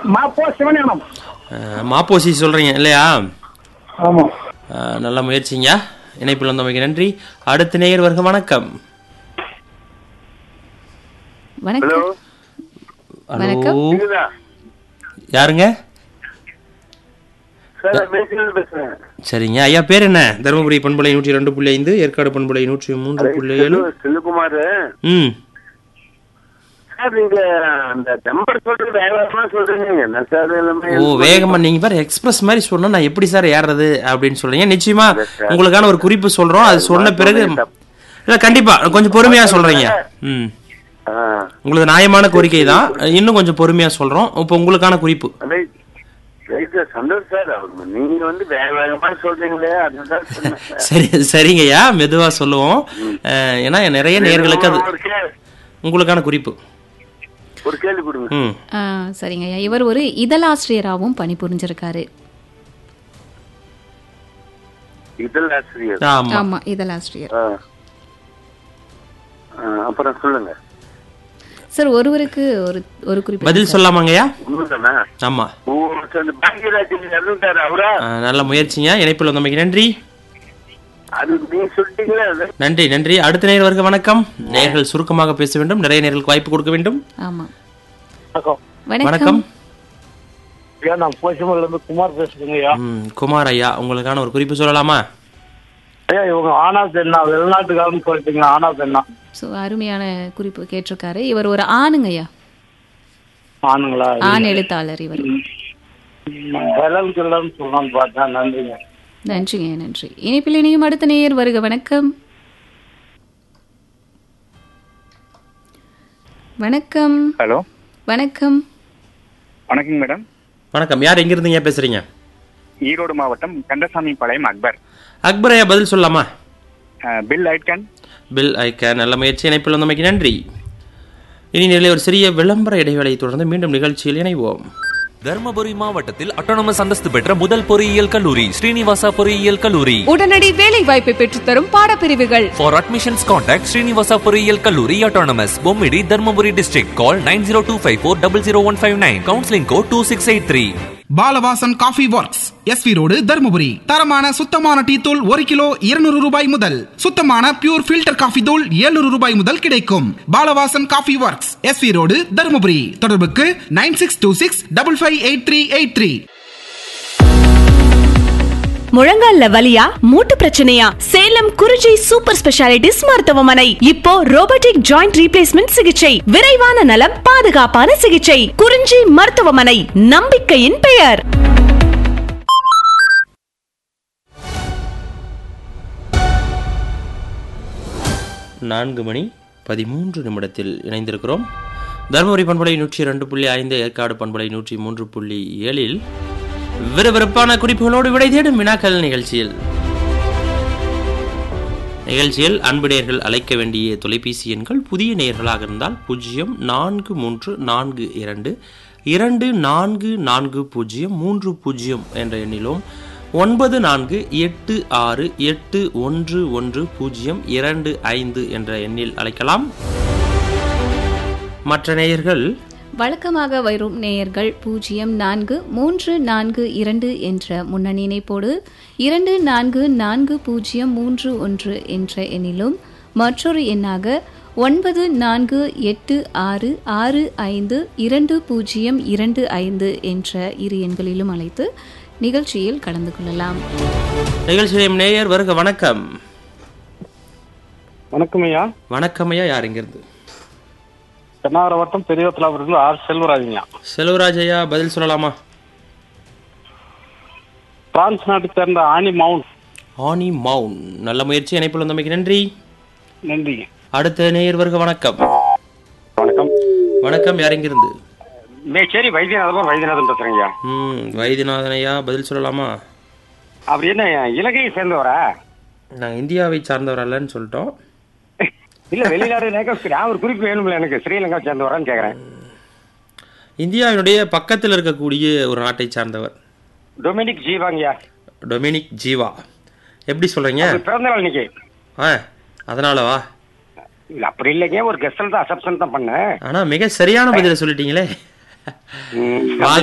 மாப்போ சிவஞானம் அஹ், மாப்போசி சொல்றீங்க இல்லையா ஆமா அஹ், நல்ல முயற்சிங்க இணைப்பில் வந்தமைக்கு நன்றி அடுத்த நேயர் வருக வணக்கம் வணக்கம் வணக்கம். ஹலோ யாருங்க சார் மேய்ச்சல் பேசுறேன் சரிங்க ஐயா பேர் என்ன தருமபுரி பண்பலை நூற்றி ரெண்டு புள்ளி ஐந்து ஏற்காடு பண்பலை நூற்றி மூன்று புள்ளி ஏழு செல்லுகுமார் ம் சார் நீங்க அந்த நம்பர் சொல்றது வேகமா சொல்றீங்க என்ன சார் எல்லாமே ஓ வேகமா நீங்க பாரு எக்ஸ்பிரஸ் மாதிரி சொன்னா நான் எப்படி சார் ஏறுறது அப்படின்னு சொல்றீங்க நிச்சயமா உங்களுக்கான ஒரு குறிப்பு சொல்றோம் அது சொன்ன பிறகு இல்ல கண்டிப்பா கொஞ்சம் பொறுமையா சொல்றீங்க ம் ஆ, உங்களுக்கு நியாயமான கோரிக்கை தான் இன்னும் கொஞ்சம் பொறுமையா சொல்றோம் இப்போ உங்களுக்கான குறிப்பு அதே ரைட் சார் சந்தோஷ் சார் அவங்க நீங்க வந்து வேக வேகமா சொல்றீங்களே அதுதான் சொன்னேன் சார். சரி சரிங்கய்யா மெதுவா சொல்லுவோம் அஹ், ஏன்னா நிறைய நேர்களுக்கு அது ஒரு கே- உங்களுக்கான குறிப்பு ஒரு கேள்வி கொடுங்க ம் ஆ, சரிங்க ஐயா இவர் ஒரு இதழாசிரியராகவும் பணிபுரிஞ்சிருக்காரு இதழ் ஆசிரியர் ஆமா ஆமா இதழாசிரியர் ஆ. ஆ, அப்புறம் சொல்லுங்க சார் ஒருவருக்கு ஒரு ஒரு குறிப்பு பதில் சொல்லாமாங்கய்யா உண்மைதானா ஆமா ஓ சார் இந்த பாக்யராஜ் இறந்துட்டாரு அவரா அஹ், நல்ல முயற்சிங்க இணைப்பில் வந்தமைக்கு நன்றி அது நீங்க சொல்லிட்டீங்களா அது நன்றி நன்றி அடுத்த நேர் வருக வணக்கம் நேர்கள் சுருக்கமாக பேச வேண்டும் நிறைய நேர்களுக்கு வாய்ப்பு கொடுக்க வேண்டும் ஆமா வணக்கம் வணக்கம் வணக்கம் ஐயா நான் போச்சமல்ல இருந்து குமார் பேசுறேங்க ஐயா ம், குமார் ஐயா உங்களுக்கான ஒரு குறிப்பு சொல்லலாமா ஐயா இவங்க ஆனா பெண்ணா வெளிநாட்டுக்காரன்னு சொல்லிட்டீங்களா ஆனா பெண்ணா ஸோ அருமையான குறிப்பு கேட்டிருக்காரு இவர் ஒரு ஆணுங்க ஐயா ஆணுங்களா ஆண் எழுத்தாளர் இவர் விலல் கில்லன்னு சொல்லணும்னு பார்த்தேன் நன்றிங்க நன்றிங்க நன்றி இணைப்பில் இணையும் அடுத்த நேயர் வருக வணக்கம் வணக்கம் ஹலோ வணக்கம் வணக்கம் மேடம் வணக்கம் யார் எங்க இருந்தீங்க பேசுறீங்க ஈரோடு மாவட்டம் கந்தசாமி பாளையம் அக்பர் அக்பர் ஐயா பதில் சொல்லலாமா அஹ், பில் ஐட்கன் பில் ஐக்க நல்ல முயற்சி இணைப்பில் வந்தமைக்கு நன்றி இனி நிலை ஒரு சிறிய விளம்பர இடைவேளையை தொடர்ந்து மீண்டும் நிகழ்ச்சியில் இணைவோம் தர்மபுரி மாவட்டத்தில் அட்டானமஸ் அந்தஸ்து பெற்ற முதல் பொறியியல் கல்லூரி ஸ்ரீனிவாசா பொறியியல் கல்லூரி உடனடி வேலை வாய்ப்பை பெற்றுத்தரும் பாடப்பிரிவுகள் ஃபார் அட்மிஷன்ஸ் கான்டாக்ட் ஸ்ரீனிவாசா பொறியியல் கல்லூரி autonomous Bommidi Dharmapuri district call nine zero two five four double zero one five nine counselling code two six eight three Balavasan coffee works SV road Dharmapuri தரமான சுத்தமான டீ தூள் ஒரு கிலோ இருநூறு ரூபாய் முதல் சுத்தமான பியூர் ஃபில்டர் காஃபி தூள் 700 ரூபாய் முதல் கிடைக்கும் Balavasan coffee works SV road Dharmapuri தொடர்புக்கு nine six two six double five eight three eight three முழங்கால்ல வலியா மூட்டு பிரச்சனையா சேலம் குறிஞ்சி சூப்பர் ஸ்பெஷாலிட்டிஸ் மருத்துவமனை இப்போ ரோபோட்டிக் ஜாயிண்ட் ரீப்ளேஸ்மெண்ட் சிகிச்சை விரைவான நலம் பாதுகாப்பான சிகிச்சை குறிஞ்சி மருத்துவமனை நம்பிக்கையின் பெயர் நான்கு மணி பதிமூன்று நிமிடத்தில் இணைந்திருக்கிறோம் தருமபுரி பண்பலை நூற்றி ரெண்டு புள்ளி ஐந்து ஏற்காடு பண்பலை நூற்றி மூன்று புள்ளி ஏழில் விறுவிறுப்பான குறிப்புகளோடு விடை தேடும் வினாக்கள் நிகழ்ச்சியில் நிகழ்ச்சியில் அன்பு நேயர்கள் அழைக்க வேண்டிய தொலைபேசி எண்கள் புதிய நேயர்களாக இருந்தால் பூஜ்ஜியம் நான்கு மூன்று நான்கு இரண்டு இரண்டு நான்கு நான்கு பூஜ்ஜியம் மூன்று பூஜ்ஜியம் என்ற எண்ணிலும் ஒன்பது நான்கு எட்டு ஆறு எட்டு ஒன்று ஒன்று பூஜ்ஜியம் இரண்டு ஐந்து என்ற எண்ணில் அழைக்கலாம் மற்ற நேயர்கள் வழக்கமாக வரும் நேயர்கள் பூஜ்ஜியம் நான்கு மூன்று நான்கு இரண்டு என்ற முன்னணி இணைப்போடு இரண்டு நான்கு நான்கு பூஜ்ஜியம் மூன்று ஒன்று என்ற எண்ணிலும் மற்றொரு எண்ணாக ஒன்பது நான்கு எட்டு ஆறு ஆறு ஐந்து இரண்டு பூஜ்ஜியம் இரண்டு ஐந்து என்ற இரு எண்களிலும் அழைத்து நிகழ்ச்சியில் கலந்து கொள்ளலாம் நிகழ்ச்சியிலும் நேயர் வருக வணக்கம் வணக்கம் ஐயா வணக்கம் ஐயா யார் இங்கிருந்து தென்னாவர வட்டம் பெரியவத்திலாபுரத்தில் ஆர் செல்வராஜ்யா செல்வராஜ் ஐயா பதில் சொல்லலாமா பிரான்ஸ் நாட்டை சேர்ந்த ஆனி மவுண்ட் ஆனி மவுன் நல்ல முயற்சி இணைப்பில் வந்தமைக்கு நன்றி நன்றி அடுத்த நேயர் வருக வணக்கம் வணக்கம் வணக்கம் யார் இங்கிருந்து மேச்சேரி வைத்தியநாதன் வைத்தியநாதன் பேசுறேங்க ஐயா ம் வைத்தியநாதன் ஐயா பதில் சொல்லலாமா அப்படி என்ன இலங்கையை சேர்ந்தவரா நாங்கள் இந்தியாவை சார்ந்தவர் அல்லன்னு சொல்லிட்டோம் இல்ல வெளிநாடு நான் ஒரு குறிப்பு வேணும்ல எனக்கு ஸ்ரீலங்கா சேர்ந்தவரான்னு கேக்குறேன் இந்தியாவினுடைய பக்கத்தில் இருக்கக்கூடிய ஒரு நாட்டை சார்ந்தவர் டொமினிக் ஜீவாங்கய்யா டொமினிக் ஜீவா எப்படி சொல்றீங்க அவர் பிறந்த நாள் இன்னைக்கு ஆ அதனாலவா இல்ல அப்படி இல்லைங்க ஒரு கெஸ்டல் தான் அசப்ஷன் தான் பண்ணேன் ஆனா மிக சரியான பதிலை சொல்லிட்டீங்களே ம். வாழ்த்து